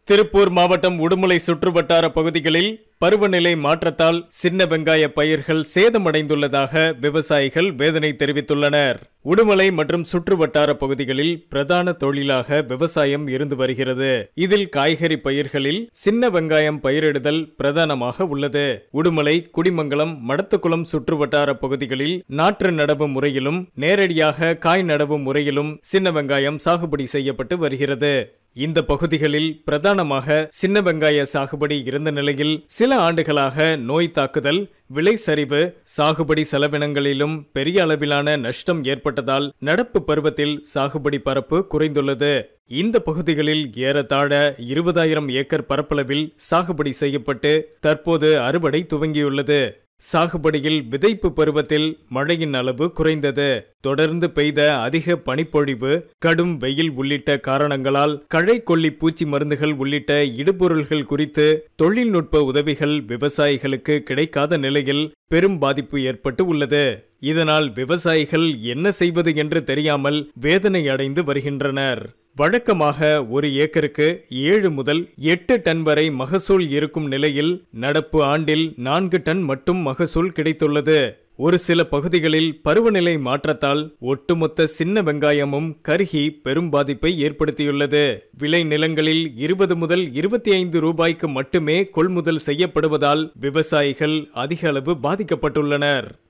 திருப்பூர் மாவட்டம் உடுமலை சுற்றுவட்டார பகுதிகளில் பருவநிலை மாற்றத்தால் சின்ன வெங்காய பயிர்கள் சேதமடைந்துள்ளதாக விவசாயிகள் வேதனை தெரிவித்துள்ளனர் உடுமலை மற்றும் சுற்றுவட்டார பகுதிகளில் பிரதான தொழிலாக விவசாயம் இருந்து வருகிறது இதில் காய்கறி பயிர்களில் சின்ன வெங்காயம் பயிரிடுதல் பிரதானமாக உள்ளது உடுமலை குடிமங்கலம் மடத்துக்குளம் சுற்றுவட்டார பகுதிகளில் நாற்று நடவு முறையிலும் நேரடியாக காய் நடவு முறையிலும் சின்ன வெங்காயம் சாகுபடி செய்யப்பட்டு வருகிறது இந்த பகுதிகளில் பிரதானமாக சின்ன வெங்காய சாகுபடி இருந்த நிலையில் சில ஆண்டுகளாக நோய் தாக்குதல் விலை சரிவு சாகுபடி செலவினங்களிலும் பெரிய அளவிலான நஷ்டம் ஏற்பட்டதால் நடப்பு பருவத்தில் சாகுபடி பரப்பு குறைந்துள்ளது இந்த பகுதிகளில் ஏறத்தாழ இருபதாயிரம் ஏக்கர் பரப்பளவில் சாகுபடி செய்யப்பட்டு தற்போது அறுவடை துவங்கியுள்ளது சாகுபடியில் விதைப்பு பருவத்தில் மழையின் அளவு குறைந்தது தொடர்ந்து பெய்த அதிக பனிப்பொழிவு கடும் வெயில் உள்ளிட்ட காரணங்களால் களை கொல்லி பூச்சி மருந்துகள் உள்ளிட்ட இடுபொருள்கள் குறித்து தொழில்நுட்ப உதவிகள் விவசாயிகளுக்கு கிடைக்காத நிலையில் பெரும் பாதிப்பு ஏற்பட்டு உள்ளது இதனால் விவசாயிகள் என்ன செய்வது என்று தெரியாமல் வேதனை அடைந்து வருகின்றனர் வழக்கமாக ஒரு ஏக்கருக்கு ஏழு முதல் எட்டு டன் வரை மகசூல் இருக்கும் நிலையில் நடப்பு ஆண்டில் நான்கு டன் மட்டும் மகசூல் கிடைத்துள்ளது ஒரு சில பகுதிகளில் பருவநிலை மாற்றத்தால் ஒட்டுமொத்த சின்ன வெங்காயமும் கருகி பெரும் பாதிப்பை ஏற்படுத்தியுள்ளது விளை நிலங்களில் இருபது முதல் இருபத்தி ஐந்து ரூபாய்க்கு மட்டுமே கொள்முதல் செய்யப்படுவதால் விவசாயிகள் அதிக அளவு பாதிக்கப்பட்டுள்ளனர்